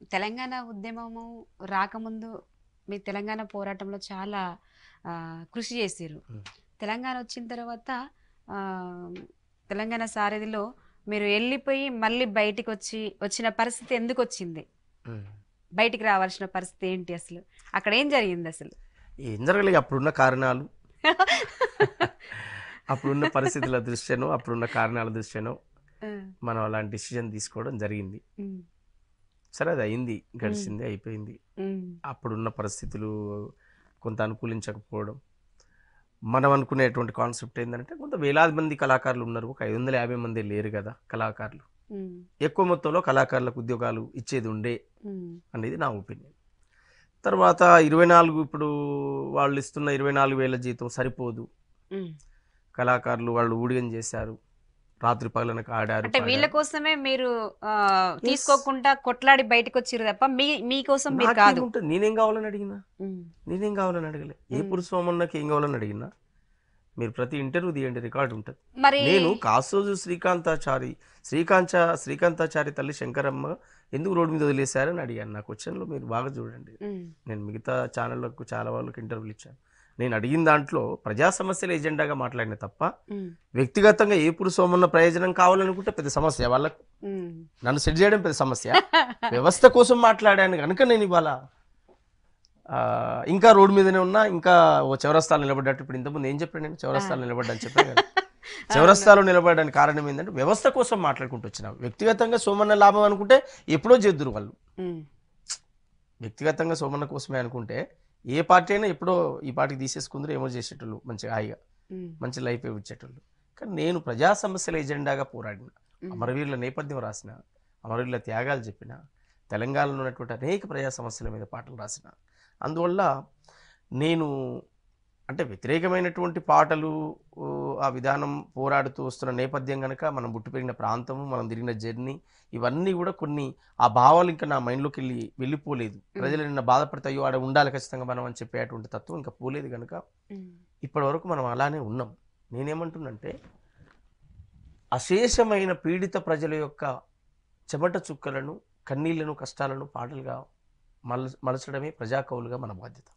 తెలంగాణ ఉద్యమము రాకముందు మీ తెలంగాణ పోరాటంలో చాలా ఆ, కృషి చేసిర్రు మ్మ్. తెలంగాణ వచ్చిన తర్వాత ఆ, తెలంగాణ సారథిలో మీరు వెళ్ళిపోయి మళ్ళీ బయటికి వచ్చి వచ్చిన పరిస్థితి ఎందుకు వచ్చింది ఉమ్. బయటికి రావాల్సిన పరిస్థితి ఏంటి అసలు అక్కడ ఏం జరిగింది అసలు ఏం జరగలేదు అప్పుడున్న కారణాలు అప్పుడున్న పరిస్థితుల దృష్ట్యాను అప్పుడున్న కారణాల దృష్ట్యాను ఆ, మనం అలాంటి డిసిజన్ తీసుకోవడం జరిగింది మ్మ్. సరే అది అయింది గడిచింది అయిపోయింది మ్మ్. అప్పుడున్న పరిస్థితులు కొంత అనుకూలించకపోవడం మనం అనుకునేటువంటి కాన్సెప్ట్ ఏంటంటే కొంత వేలాది మంది కళాకారులు ఉన్నారు ఒక ఐదు వందల యాభై మంది లేరు కదా కళాకారులు మ్మ్. ఎక్కువ మొత్తంలో కళాకారులకు ఉద్యోగాలు ఇచ్చేది ఉండే మ్మ్. అనేది నా ఒపీనియన్ తర్వాత ఇరవై నాలుగు ఇప్పుడు వాళ్ళు ఇస్తున్న ఇరవై నాలుగు వేల జీతం సరిపోదు మ్మ్. కళాకారులు వాళ్ళు ఊడిగం చేశారు రాత్రి పగలనక ఆడారు అంటే వీళ్ళ పాడారు. కోసమే మీరు ఆ, తీసుకోకుండా కొట్లాడి బయటకు వచ్చిర్రు తప్ప మీ మీకోసం మీరు కాదు నాకేముంటుంది? నేనేం కావాలని అడిగినా మ్మ్. నేనేం కావాలని అడగలే ఏ మ్మ్. పురుషోమన్నకి ఏం కావాలని అడిగినా మీరు ప్రతి ఇంటర్వ్యూ తీయండి రికార్డు ఉంటుంది మరి నేను కాసోజు శ్రీకాంతాచారి శ్రీకాంత శ్రీకాంతాచారి తల్లి శంకరమ్మ ఎందుకు రోడ్డు మీద వదిలేశారని అడిగాను నా క్వశ్చన్లో మీరు బాగా చూడండి మ్మ్. నేను మిగతా ఛానళ్ళకు చాలా వాళ్ళకి ఇంటర్వ్యూలు ఇచ్చాను నేను అడిగిన దాంట్లో ప్రజా సమస్యల ఎజెండాగా మాట్లాడిన తప్ప మ్మ్. వ్యక్తిగతంగా ఏ పురుషోమన్న ప్రయోజనం కావాలనుకుంటే పెద్ద సమస్య వాళ్ళకు మ్మ్. నన్ను సెట్ చేయడం పెద్ద సమస్య వ్యవస్థ కోసం మాట్లాడాను కనుక నేను ఇవాళ ఆ, ఇంకా రోడ్డు మీదనే ఉన్నా ఇంకా ఓ చౌరస్తాలు నిలబడ్డట్టు ఇప్పుడు ఇంతకుముందు ఏం చెప్పాను నేను చౌరస్తాలు నిలబడ్డాను చెప్పాను కదా చౌరస్తాలో నిలబడడానికి కారణం ఏంటంటే వ్యవస్థ కోసం మాట్లాడుకుంటూ వచ్చిన వ్యక్తిగతంగా సోమన్న లాభం అనుకుంటే ఎప్పుడో చేద్దురు వాళ్ళు మ్మ్. వ్యక్తిగతంగా సోమన్న కోసమే అనుకుంటే ఏ పార్టీ అయినా ఎప్పుడో ఈ పార్టీకి తీసేసుకుందరు ఏమో చేసేటోళ్ళు మంచిగా హాయిగా మ్మ్. మంచి లైఫ్ ఇచ్చేటోళ్ళు కానీ నేను ప్రజా సమస్యల ఎజెండాగా పోరాడిన మ్మ్. అమరవీరుల నేపథ్యం రాసిన అమరవీరుల త్యాగాలు చెప్పిన తెలంగాణలో ఉన్నటువంటి అనేక ప్రజా సమస్యల మీద పాటలు రాసిన అందువల్ల నేను అంటే వ్యతిరేకమైనటువంటి పాటలు ఊ, ఆ విధానం పోరాడుతూ వస్తున్న నేపథ్యం కనుక మనం పుట్టి పెరిగిన ప్రాంతము మనం తిరిగిన జర్నీ ఇవన్నీ కూడా కొన్ని ఆ భావాలు ఇంకా నా మైండ్లోకి వెళ్ళి వెళ్ళిపోలేదు ప్రజలు నిన్న బాధపడితే అయ్యో ఆడ ఉండాలి ఖచ్చితంగా మనం అని చెప్పేటువంటి తత్వం ఇంకా పోలేదు కనుక మ్మ్. ఇప్పటి వరకు మనం అలానే ఉన్నాం నేనేమంటున్నంటే అశేషమైన పీడిత ప్రజల యొక్క చెమట చుక్కలను కన్నీళ్లను కష్టాలను పాటలుగా మల మలచడమే ప్రజాకవులుగా మన బాధ్యత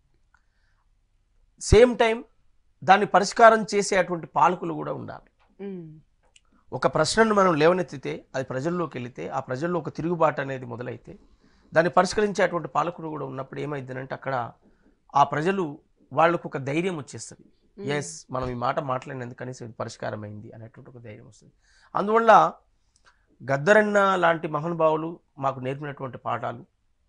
సేమ్ టైం దాన్ని పరిష్కారం చేసే అటువంటి పాలకులు కూడా ఉండాలి మ్మ్. ఒక ప్రశ్నను మనం లేవనెత్తితే అది ప్రజల్లోకి వెళితే ఆ ప్రజల్లో ఒక తిరుగుబాటు అనేది మొదలైతే దాన్ని పరిష్కరించేటువంటి పాలకుడు కూడా ఉన్నప్పుడు ఏమైందనంటే అక్కడ ఆ ప్రజలు వాళ్ళకు ఒక ధైర్యం వచ్చేస్తుంది ఎస్ మనం ఈ మాట మాట్లాడినందుకు కనీసం ఇది పరిష్కారం అయింది అనేటువంటి ఒక ధైర్యం వస్తుంది అందువల్ల గద్దరన్న లాంటి మహానుభావులు మాకు నేర్పినటువంటి పాఠాలు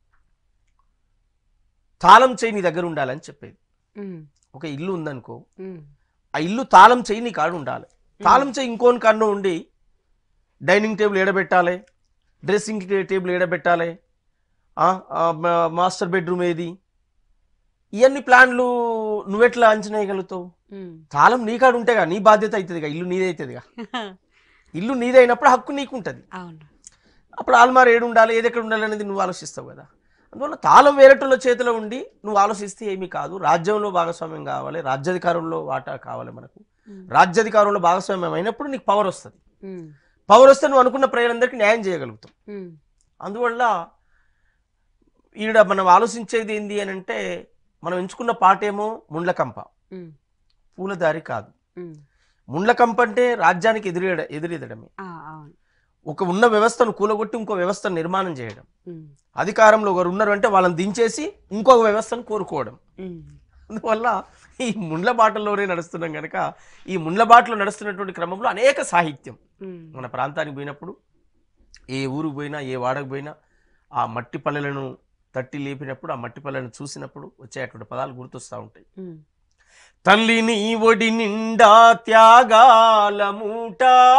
తాళం చేయి నీ దగ్గర ఉండాలని చెప్పేది మ్మ్. ఒక ఇల్లు ఉందనుకో మ్మ్. ఆ ఇల్లు తాళం చేయి నీ కాడు ఉండాలి తాళం చేయి ఇంకోని కన్ను ఉండి డైనింగ్ టేబుల్ ఏడబెట్టాలి డ్రెస్సింగ్ టేబుల్ ఏడబెట్టాలి ఆ, ఆ, మా- మాస్టర్ బెడ్రూమ్ ఏది ఇవన్నీ ప్లాన్లు నువ్వెట్లా అంచనా వేయగలుగుతావు మ్మ్. తాళం నీ కాడు ఉంటేగా నీ బాధ్యత అవుతుందిగా ఇల్లు నీదే అవుతుందిగా ఇల్లు నీదైనప్పుడు హక్కు నీకు ఉంటుంది అవును అప్పుడు ఆల్మార్ ఏడు ఉండాలి ఏది ఎక్కడ ఉండాలి అనేది నువ్వు ఆలోచిస్తావు కదా అందువల్ల తాళం వేరేటోళ్ళ చేతిలో ఉండి నువ్వు ఆలోచిస్తే ఏమీ కాదు రాజ్యంలో భాగస్వామ్యం కావాలి రాజ్యాధికారంలో వాటా కావాలి మనకు మ్మ్. రాజ్యాధికారంలో భాగస్వామ్యం అయినప్పుడు నీకు పవర్ వస్తుంది మ్మ్. పవర్ వస్తే నువ్వు అనుకున్న ప్రజలందరికీ న్యాయం చేయగలుగుతావు మ్మ్. అందువల్ల ఈడ మనం ఆలోచించేది ఏంది అని అంటే మనం ఎంచుకున్న పాట ఏమో ముండ్లకంప మ్మ్. పూలదారి కాదు మ్మ్. ముండ్లకంప అంటే రాజ్యానికి ఎదురేడ ఎదురెదడమే ఆ, అవును ఒక ఉన్న వ్యవస్థను కూలగొట్టి ఇంకో వ్యవస్థను నిర్మాణం చేయడం మ్మ్. అధికారంలో ఒకరు ఉన్నారు అంటే వాళ్ళని దించేసి ఇంకొక వ్యవస్థను కోరుకోవడం మ్మ్. అందువల్ల ఈ ముండ్ల బాటల్లోనే నడుస్తున్నాం కనుక ఈ ముండ్ల బాటలో నడుస్తున్నటువంటి క్రమంలో అనేక సాహిత్యం మ్మ్. మన ప్రాంతానికి పోయినప్పుడు ఏ ఊరికి పోయినా ఏ వాడకు పోయినా ఆ మట్టి పల్లెలను తట్టి లేపినప్పుడు ఆ మట్టి పల్లెలను చూసినప్పుడు వచ్చేటువంటి పదాలు గుర్తొస్తూ ఉంటాయి మ్మ్. తల్లిని ఒడి నిండా త్యాగాల మూట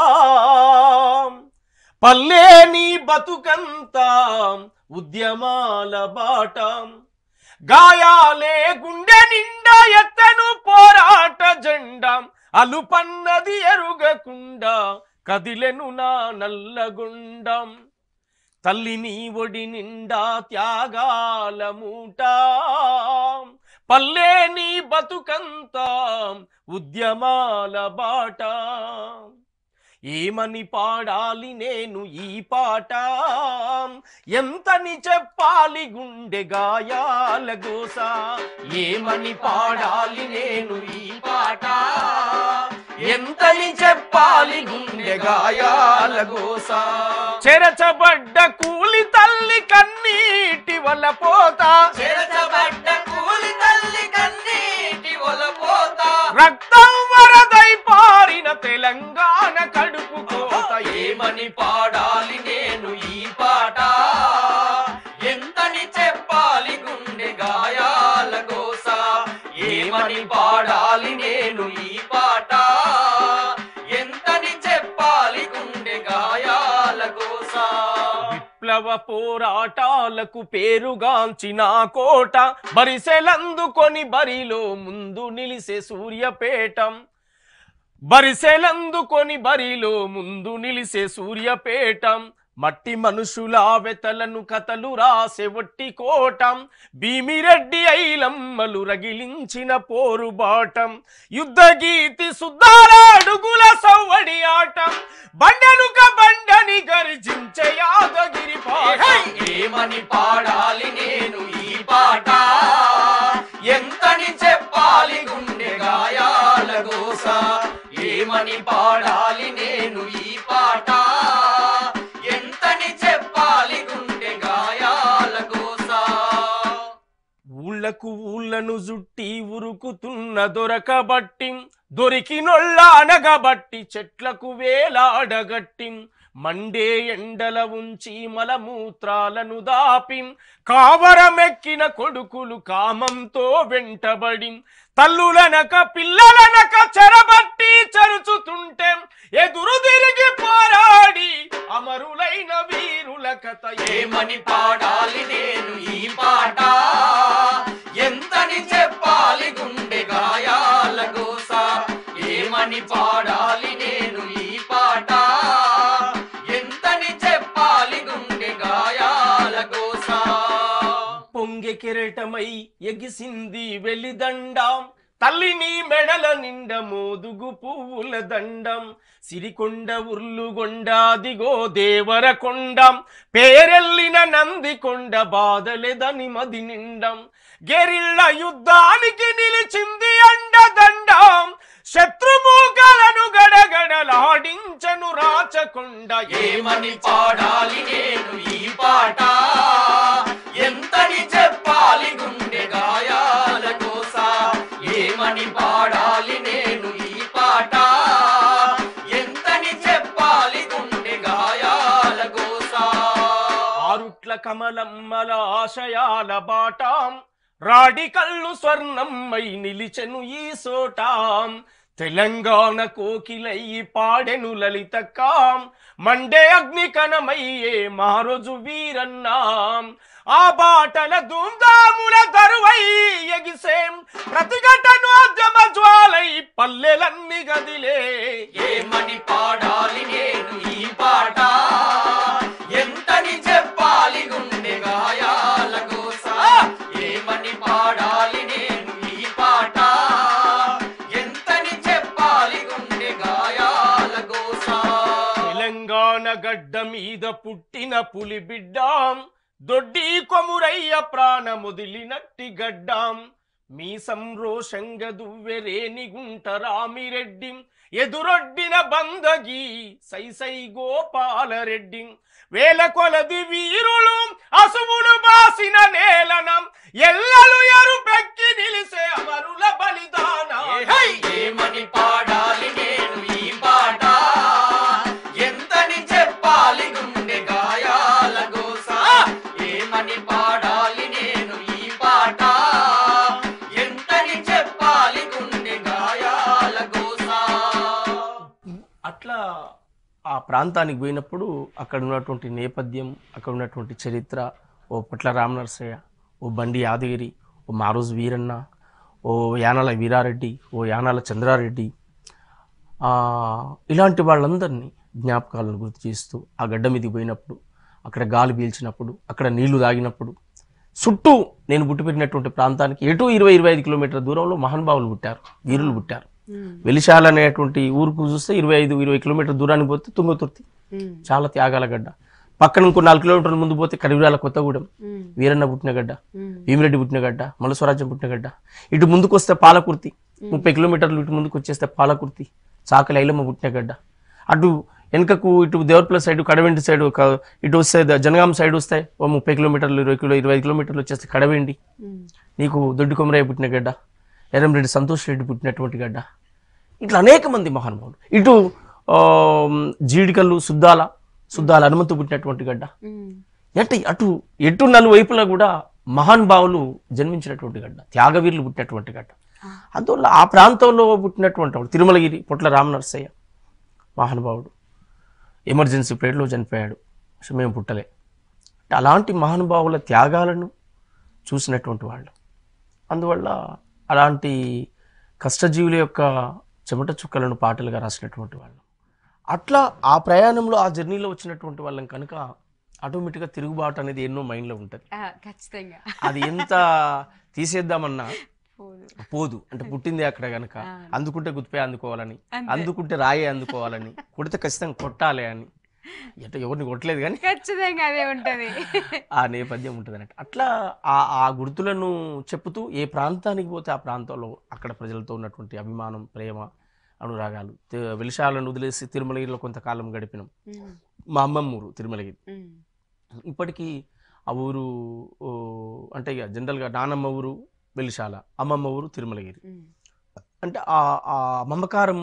పల్లె నీ బతుకంతా ఉద్యమాల బాట గాయాలే గుండె నిండా ఎత్తను పోరాట జెండా అలుపన్నది ఎరుగకుండా కదిలెను నా నల్లగుండం తల్లిని ఒడి నిండా త్యాగాల మూట పల్లె నీ బతుకంతా ఉద్యమాల బాట ఏమని పాడాలి నేను ఈ పాట ఎంతని చెప్పాలి గుండె గాయాల గోస ఏమని పాడాలి నేను ఈ పాట ఎంతని చెప్పాలి గుండె గాయాల గోస చెరచబడ్డ కూలి తల్లి కన్నీటి వల్ల పోతా చెరచబడ్డ కూలి తల్లి కన్నీటి ఒలపోత రక్తం వరదై పారిన తెలంగాణ కడుపు కోత ఏమని పాడాలి నేను ఈ పాట ఎంతని చెప్పాలి గుండె గాయాల గోస ఏమని పాడాలి నేను ఈ పాట ఎంతని చెప్పాలి గుండె గాయాల గోస విప్లవ పోరాటాలకు పేరుగాంచిన కోట బరిసెలందుకొని బరిలో ముందు నిలిసే సూర్యపేటం బరిసెలందుకొని బరిలో ముందు నిలిసే సూర్యపేటం మట్టి మనుషుల వెతలను కథలు రాసే ఒట్టి కోటం భీమిరెడ్డి ఐలమ్మలు రగిలించిన పోరుబాటం యుద్ధ గీతి సుద్దారాడుగుల సవ్వడి ఆటం బండనుక బండని గర్జించే యాదగిరి పాఠం ఏమని పాడాలి నేను ఈ పాట ఎంతని చెప్పాలి గుండె గాయాల గోస ఏమని పాడాలి నేను ఈ పాట ఎంతని చెప్పాలి గుండె గాయాల గోస ఊళ్ళకు ఊళ్ళను జుట్టి ఉరుకుతున్న దొరకబట్టి దొరికినొళ్ళ అనగబట్టి చెట్లకు వేలాడగట్టి మండే ఎండల ఉంచి మలమూత్రాలను దాపి కావరమెక్కిన కొడుకులు కామంతో వెంటబడి తల్లులనక పిల్లలనక చెరబట్టి చరుచుతుంటే ఎదురు తిరిగి పోరాడి అమరులైన వీరుల కథ ఏమని పాడాలి నేను ఈ పాట ఎంతని చెప్పాలి గుండె గాయాల గోస ఏమని పాడాలి నేను ఈ పాట ఎంతని చెప్పాలి గుండె గాయాల గోస పొంగె కెరటమై ఎగిసింది వెలిదండం తల్లిని మెడల నిండ మోదుగు పువ్వుల దండం సిరికొండ ఉర్లుగొండ దిగో దేవర కొండం పేరెల్లిన నంది కొండ బాధలేదని మది నిండం గెరిళ్ళ యుద్ధానికి నిలిచింది అండదండం శత్రుమూకలను గడగడలాడించను రాచకొండ ఏమని పాడాలి నేను ఈ పాట ఎంతని చెప్పాలి గుండె గాయాల కోస ఏమని పాడాలి నేను ఈ పాట ఎంతని చెప్పాలి గుండె గాయాల కోస ఆరుట్ల కమలమ్మల ఆశయాల బాటాం రాడి కళ్ళు స్వర్ణమ్మై నిలిచెను ఈ సోటాం తెలంగాణ కోకిలయ్యి పాడెను లలితక్కాం మండే అగ్ని కణమయ్యే మారోజు వీరన్నాం ఆ బాటల ధూమ్ధాముల దరువై ఎగిసేం ప్రతిఘటనోద్యమ జ్వాలై పల్లెలన్నీ గదిలే ఏమని పాడాలి నేను ఈ పాట ఎంతని చెప్పాలి గుండె గాయాల కోస ఏమని పాడాలి నేను ఈ పాట ఎంతని చెప్పాలి గుండె గాయాల కోస తెలంగాణ గడ్డ మీద పుట్టిన పులి బిడ్డాం దొడ్డి కొమురయ్య ప్రాణముదిలినట్టి గడ్డాం మీ సంరోషంగ దువ్వెరేని గుంట రామిరెడ్డి ఎదురొడ్డిన బందగి సై సై గోపాలరెడ్డి వేల కొలది వీరులు అసువులు బాసిన నేలనం ఎల్లలు ఎరుపెక్కి నిలిసే అమరుల బలిదానం హై! ఏమని పాడాలి నేను ఈ పాట ఎంతని చెప్పాలి గుండె గాయాల గోస ఏమని పాడాలి నేను ఈ పాట ఎంతని చెప్పాలి గుండె గాయాల గోస అట్లా ఆ ప్రాంతానికి పోయినప్పుడు అక్కడ ఉన్నటువంటి నేపథ్యం అక్కడ ఉన్నటువంటి చరిత్ర ఓ పట్ల రామనరసయ్య ఓ బండి యాదగిరి ఓ మారోజు వీరన్న ఓ యానాల వీరారెడ్డి ఓ యానాల చంద్రారెడ్డి ఆ, ఇలాంటి వాళ్ళందరినీ జ్ఞాపకాలను గుర్తు చేస్తూ ఆ గడ్డ మీదకి పోయినప్పుడు అక్కడ గాలి పీల్చినప్పుడు అక్కడ నీళ్లు తాగినప్పుడు చుట్టూ నేను పుట్టిపెట్టినటువంటి ప్రాంతానికి ఎటు ఇరవై ఇరవై ఐదు కిలోమీటర్ల దూరంలో మహానుభావులు పుట్టారు వీరులు పుట్టారు ఉమ్, వెలిశాల అనేటువంటి ఊరుకు చూస్తే ఇరవై ఐదు ఇరవై కిలోమీటర్ దూరానికి పోతే తుంగతుర్తి ఉమ్, చాలా త్యాగాల గడ్డ పక్కన ఇంకో నాలుగు కిలోమీటర్ల ముందు పోతే కరివిరాల కొత్తగూడెం ఉమ్, వీరన్న పుట్టిన గడ్డ ఉమ్, భీమిరెడ్డి పుట్టిన గడ్డ మల్ల స్వరాజ్యం పుట్టిన గడ్డ ఇటు ముందుకు వస్తే పాలకుర్తి ముప్పై కిలోమీటర్లు ఇటు ముందుకు వచ్చేస్తే పాలకుర్తి చాకలి ఐలమ్మ పుట్టిన గడ్డ అటు వెనుకకు ఇటు దేవరపల్లి సైడ్ కడవెండి సైడ్ ఒక ఇటు వస్తే ద- జనగాం సైడ్ వస్తాయి ఓ ముప్పై కిలోమీటర్లు ఇరవై కిలో ఇరవై ఐదు కిలోమీటర్లు వచ్చేస్తే కడవెండి ఉమ్, నీకు దొడ్డి కొమరయ్య పుట్టిన గడ్డ ఎర్రంరెడ్డి సంతోష్ రెడ్డి పుట్టినటువంటి గడ్డ ఇట్లా అనేక మంది మహానుభావులు ఇటు ఆ, జీడికల్లు సుద్దాల సుద్దాల హనుమంతు పుట్టినటువంటి గడ్డ ఉమ్, ఎటు అటు ఎటు నలువైపులా కూడా మహానుభావులు జన్మించినటువంటి గడ్డ త్యాగవీరులు పుట్టినటువంటి గడ్డ అందువల్ల ఆ ప్రాంతంలో పుట్టినటువంటి వాడు తిరుమలగిరి పొట్ల రామనరసయ్య మహానుభావుడు ఎమర్జెన్సీ పీరియడ్లో చనిపోయాడు సో మేము పుట్టలే అంటే అలాంటి మహానుభావుల త్యాగాలను చూసినటువంటి వాళ్ళు అందువల్ల అలాంటి కష్టజీవుల యొక్క చెమట చుక్కలను పాటలుగా రాసినటువంటి వాళ్ళు అట్లా ఆ ప్రయాణంలో ఆ జర్నీలో వచ్చినటువంటి వాళ్ళం కనుక ఆటోమేటిక్గా తిరుగుబాటు అనేది ఎన్నో మైండ్లో ఉంటుంది ఆ, ఖచ్చితంగా అది ఎంత తీసేద్దామన్నా పోదు. పోదు అంటే పుట్టింది అక్కడ కనుక ఆ. అందుకుంటే గుర్తుపై అందుకోవాలని అంతే. అందుకుంటే రాయే అందుకోవాలని కొడితే ఖచ్చితంగా కొట్టాలి అని ఎట ఎవరిని కొట్టలేదు కానీ ఖచ్చితంగా అదే ఉంటది ఆ నేపథ్యం ఉంటుంది అన్నట్టు అట్లా ఆ ఆ గుర్తులను చెప్పుతూ ఏ ప్రాంతానికి పోతే ఆ ప్రాంతంలో అక్కడ ప్రజలతో ఉన్నటువంటి అభిమానం ప్రేమ అనురాగాలు తి- వెలిశాలను వదిలేసి తిరుమలగిరిలో కొంతకాలం గడిపినాం ఉమ్, మా అమ్మమ్మ ఊరు తిరుమలగిరి ఉమ్, ఇప్పటికీ ఆ ఊరు ఓ, అంటే ఇక జనరల్గా నానమ్మ ఊరు వెలిశాల అమ్మమ్మ ఊరు తిరుమలగిరి ఉమ్, అంటే ఆ ఆ మమకారం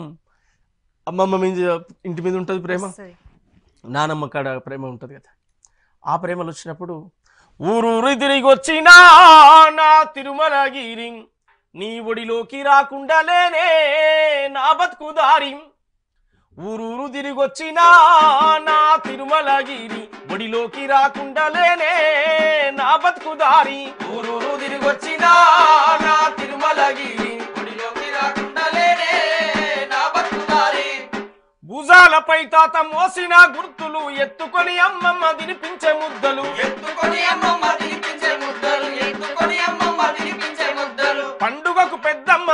అమ్మమ్మ మీద ఇంటి మీద ఉంటుంది ప్రేమ వస్తది. నానమ్మ కాడ ప్రేమ ఉంటుంది కదా ఆ ప్రేమలు వచ్చినప్పుడు ఊరూరు తిరిగి వచ్చినా నా తిరుమలగిరి నీ ఒడిలోకి రాకుండా లేనే నా బతుకు దారి ఊరూరు తిరిగి వచ్చినా నా తిరుమలగిరి ఒడిలోకి రాకుండా లేనే నా బతుకు దారి ఊరూరు తిరిగొచ్చినా నా తిరుమలగిరి గుడిలోకి రాకుండా లేనే నా బతుకుదారి భుజాలపై తాత మోసిన గుర్తులు ఎత్తుకొని అమ్మమ్మ తినిపించే ముద్దలు ఎత్తుకొని అమ్మమ్మ తినిపించే ముద్దలు ఎత్తుకొని అమ్మమ్మ తినిపించే ముద్దలు పండుగకు పెద్దమ్మ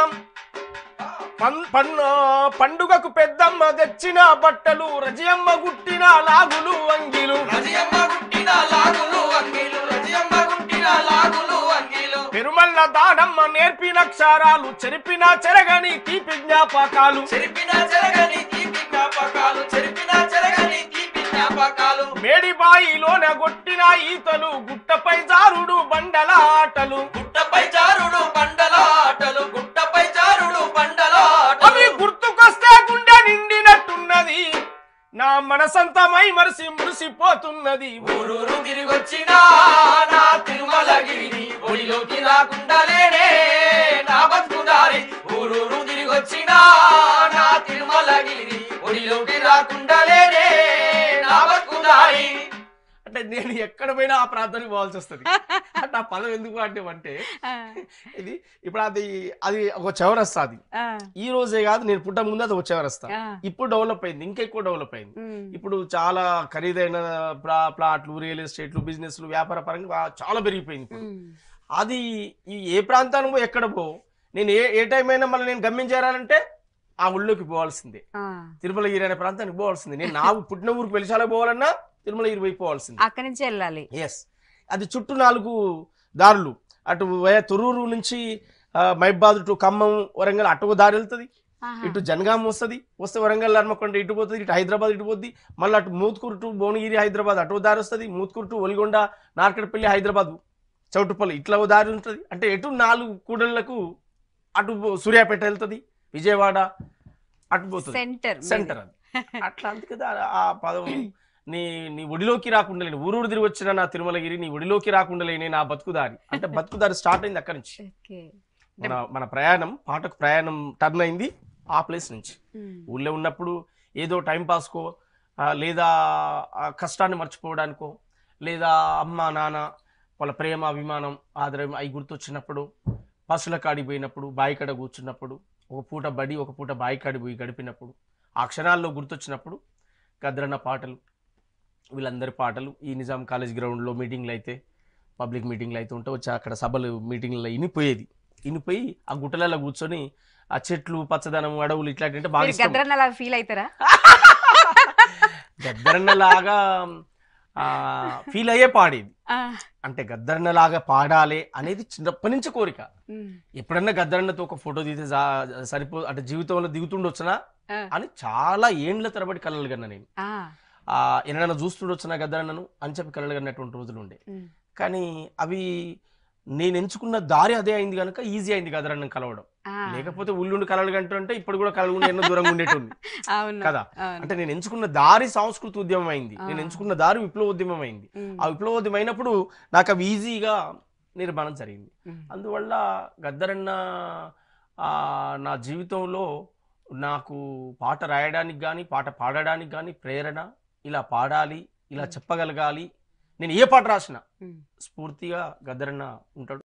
పన్- పన్ను పండుగకు పెద్దమ్మ తెచ్చిన బట్టలు రజయమ్మ గుట్టిన లాగులు అంగిలు రజియమ్మ గుట్టిన లాగులు అంగీలు రజియమ్మ గుట్టిన లాగులు అంగీలు పెరుమల్ల దానమ్మ నేర్పిన అక్షరాలు చెరిపిన చెరగని తీపి జ్ఞాపకాలు చెరిపిన చెరగని తీపి జ్ఞాపకాలు చెరిపిన చెరగని తీపి జ్ఞాపకాలు మేడిబాయిలోన కొట్టిన ఈతలు గుట్టపై జారుడు బండల ఆటలు గుట్టపై జారుడు బండల ఆటలు గుట్టపై జారుడు బండల అవి ఆటలు గుర్తుకొస్తే గుండె నిండినట్టున్నది నా మనసంతా మై మరిసి మురిసిపోతున్నది ఊరూరు తిరిగొచ్చినా నా తిరుమలగిరి ఒడిలోకి రాకుండా లేనే నా బతుకుదారి ఊరూరు తిరిగొచ్చినా నా తిరుమలగిరి ఒడిలోకి రాకుండా లేనే నా బతుకుదారి అంటే నేను ఎక్కడ పోయినా ఆ ప్రాంతానికి పోవాల్సి వస్తుంది అంటే ఆ పదం ఎందుకు అంటే అంటే ఆ, ఇది ఇప్పుడు అది అది ఒక చౌరస్తా అది ఆ, ఈ రోజే కాదు నేను పుట్ట ముందు అది ఒక చౌరస్తా ఆ, ఇప్పుడు డెవలప్ అయింది ఇంకా ఎక్కువ డెవలప్ అయింది ఉమ్, ఇప్పుడు చాలా ఖరీదైన ప్లా ప్లాట్లు రియల్ ఎస్టేట్లు బిజినెస్లు వ్యాపార పరంగా బా- చాలా పెరిగిపోయింది ఇప్పుడు ఉమ్, అది ఈ ఏ ప్రాంతానికి పో ఎక్కడ పో నేను ఏ ఏ టైం అయినా మళ్ళీ నేను గమ్యం చేరాలంటే ఆ ఊళ్ళోకి పోవాల్సిందే ఆ. తిరుమలగిరి అనే ప్రాంతానికి పోవాల్సిందే నేను నా పుట్టిన ఊరు పెలిశాలకు పోవాలన్నా తిరుమలగిరి పోయి పోవాల్సిందే అక్కడి నుంచి వెళ్ళాలి ఎస్ అది చుట్టూ నాలుగు దారులు అటు వయ- తొర్రూరు నుంచి ఆ, మైబాద్ టు ఖమ్మం వరంగల్ అటు ఒక దారి వెళ్తుంది ఆహా. ఇటు జనగాం వస్తుంది వస్తే వరంగల్ హన్మకొండ ఇటు పోతుంది ఇటు హైదరాబాద్ ఇటు పోద్ది మళ్ళీ అటు మూత్కూరు టు భువనగిరి హైదరాబాద్ అటు ఓ దారి వస్తుంది మూత్కూరు టు ఒలిగొండ నార్కడపల్లి హైదరాబాద్ చౌటుపల్లి ఇట్లా ఓ దారి ఉంటుంది అంటే ఎటు నాలుగు కూడళ్లకు అటు పో- సూర్యాపేట వెళ్తుంది విజయవాడ అటు పోతుంది సెంటర్ సెంటర్ అది అట్లా అందుకే దా- ఆ పదం నీ నీ ఒడిలోకి రాకుండా లేని ఊరూరు తిరిగి వచ్చిన నా తిరుమలగిరి నీ ఒడిలోకి రాకుండా లేని నా బతుకుదారి అంటే బతుకుదారి స్టార్ట్ అయింది అక్కడి నుంచి ఓకే మన మన ప్రయాణం పాటకు ప్రయాణం టర్న్ అయింది ఆ ప్లేస్ నుంచి ఉమ్, ఊళ్ళో ఉన్నప్పుడు ఏదో టైం పాస్కో ఆ, లేదా ఆ కష్టాన్ని మర్చిపోవడానికో లేదా అమ్మ నాన్న వాళ్ళ ప్రేమ అభిమానం ఆదరం అవి గుర్తొచ్చినప్పుడు పశుల కాడికి పోయినప్పుడు బావి కాడ కూర్చున్నప్పుడు ఒక పూట బడి ఒక పూట బావి కాడి పోయి గడిపినప్పుడు ఆ క్షణాల్లో గుర్తొచ్చినప్పుడు గద్రన్న పాటలు వీళ్ళందరి పాటలు ఈ నిజాం కాలేజ్ గ్రౌండ్లో మీటింగ్లు అయితే పబ్లిక్ మీటింగ్లు అయితే ఉంటే వచ్చి అక్కడ సభలు మీటింగ్లలో ఇనిపోయేది ఇనిపోయి ఆ గుట్టలలో కూర్చొని ఆ చెట్లు పచ్చదనం అడవులు ఇట్లాంటి అంటే బాగా మీరు ఇష్టం గద్రన్న అలా ఫీల్ అవుతారా గద్దరన్నలాగా ఫీల్ అయ్యే పాడేది ఆ, అంటే గద్దరన్నలాగా పాడాలి అనేది చిన్నప్పటి నుంచి కోరిక ఉమ్, ఎప్పుడన్నా గద్దరన్నతో ఒక ఫోటో తీస్తే జా- సరిపో అంటే జీవితంలో దిగుతుండొచ్చునా ఆ, అని చాలా ఏండ్ల తరబడి కలలు కన్నా నేను ఆ, ఆ ఎన్నడన్నా చూస్తుండొచ్చునా గద్దరన్నను అని చెప్పి కలలు కన్నటువంటి రోజులు ఉండే ఉమ్, కానీ అవి నేను ఎంచుకున్న దారి అదే అయింది కనుక ఈజీ అయింది గద్దరన్నను కలవడం ఆ, లేకపోతే ఉల్లుండి కలలు కంటుంటే ఇప్పుడు కూడా కలలు ఎన్నో దూరంగా ఉండేటుంది అవును కదా అవును. అంటే నేను ఎంచుకున్న దారి సాంస్కృతి ఉద్యమం అయింది ఆ. నేను ఎంచుకున్న దారి విప్లవోద్యమం అయింది ఉమ్, ఆ విప్లవోద్యమం అయినప్పుడు నాకు అవి ఈజీగా నిర్మాణం జరిగింది ఉమ్, అందువల్ల గద్దరన్న ఆ, నా జీవితంలో నాకు పాట రాయడానికి కానీ పాట పాడడానికి కానీ ప్రేరణ ఇలా పాడాలి ఇలా మ్. చెప్పగలగాలి నేను ఏ పాట రాసినా ఉమ్. స్ఫూర్తిగా గద్దరన్న ఉంటాడు